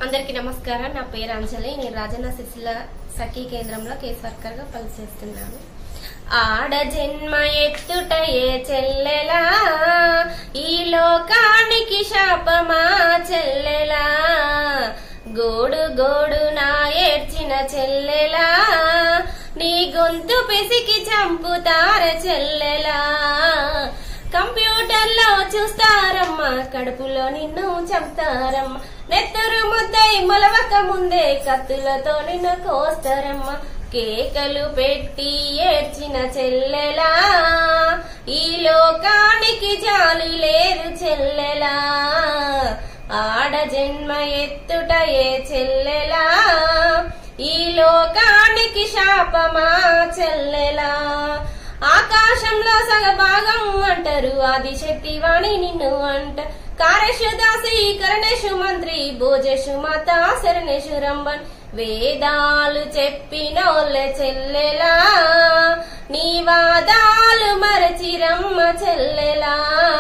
అందరికీ నమస్కారం నా పేరు అంజలి నేను రాజన్న సిరిసిల్ల సఖీ కేంద్రంలో కేస్ వర్కర్ గా పనిచేస్తున్నాను ఆడ జన్మ ఎత్తుట ఏ చెల్లెలా ఈ లోకానికి శాపమా చెల్లెలా గోడు గోడు నా ఏడ్చిన చెల్లెలా నీ గొంతు పిసికి చంపుతార చెల్లెలా కంప్యూటర్ లో చూస్తారమ్మా కడుపులో నిన్ను చంపుతారమ్మా నెత్తరు ముద్దై మొలవక ముందే కత్తులతో నిన్ను కోస్తారమ్మా కేకలు పెట్టి ఏడ్చిన చెల్లెలా ఈ లోకానికి జాలి లేదు చెల్లెలా ఆడ జన్మ ఎత్తుట ఏ చెల్లెలా ఈ లోకానికి శాపమా చెల్లెలా ఆకాశంలో సగభాగం అంటారు ఆదిశక్తి వాణి నిన్ను అంట కారేషు దాసి కరణేషు మంత్రి భోజేషు మాత శరణేషు రంబన్ వేదాలు చెప్పినోళ్ళ చెల్లెలా నీ వాదాలు మరచిరమ్మ చెల్లెలా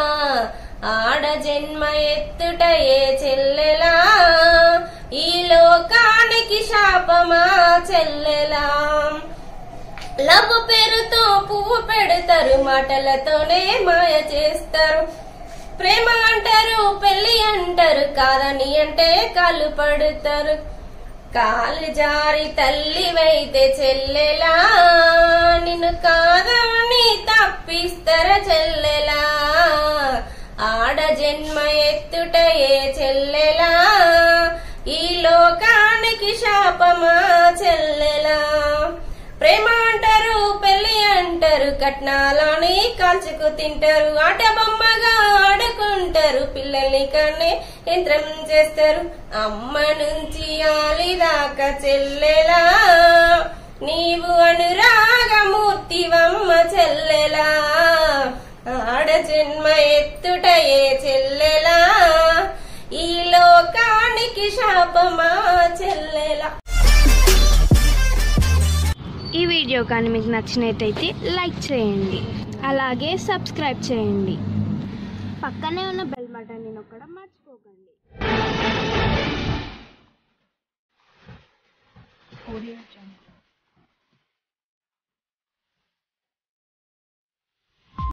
ఆడ జన్మ ఎత్తుట ఏ చెల్లెలా ఈ లోకానికి శాపమా చెల్లెలా లవ్ పేరుతో పువ్వు పెడతారు మాటలతోనే మాయ చేస్తారు ప్రేమ అంటారు పెళ్లి అంటారు కాదని అంటే కాళ్ళు పడుతారు కాలు జారి తల్లివైతే చెల్లెలా నిన్ను కాదని తప్పిస్తార చెల్లెలా ఆడ జన్మ ఎత్తుట ఏ చెల్లెలా ఈ లోకానికి శాపమా చెల్లెలా ప్రేమ అంటారు పెళ్లి అంటారు కట్నాలని కాల్చుకు తింటారు ఆట బొమ్మగా ఆడుకుంటారు పిల్లల్ని కన్నే యంత్రం చేస్తారు అమ్మ నుంచి ఆలి దాకా చెల్లెలా నీవు అనురాగమూర్తివమ్మ చెల్లెలా ఆడ జన్మ ఎత్తుట ఏ చెల్లెలా ఈ లోకానికి శాపమా చెల్లెలా ఈ వీడియో కానీ మీకు నచ్చినట్టయితే లైక్ చేయండి అలాగే సబ్స్క్రైబ్ చేయండి పక్కనే ఉన్న బెల్ బటన్ని నొక్కడం మర్చిపోకండి Audio Jungle.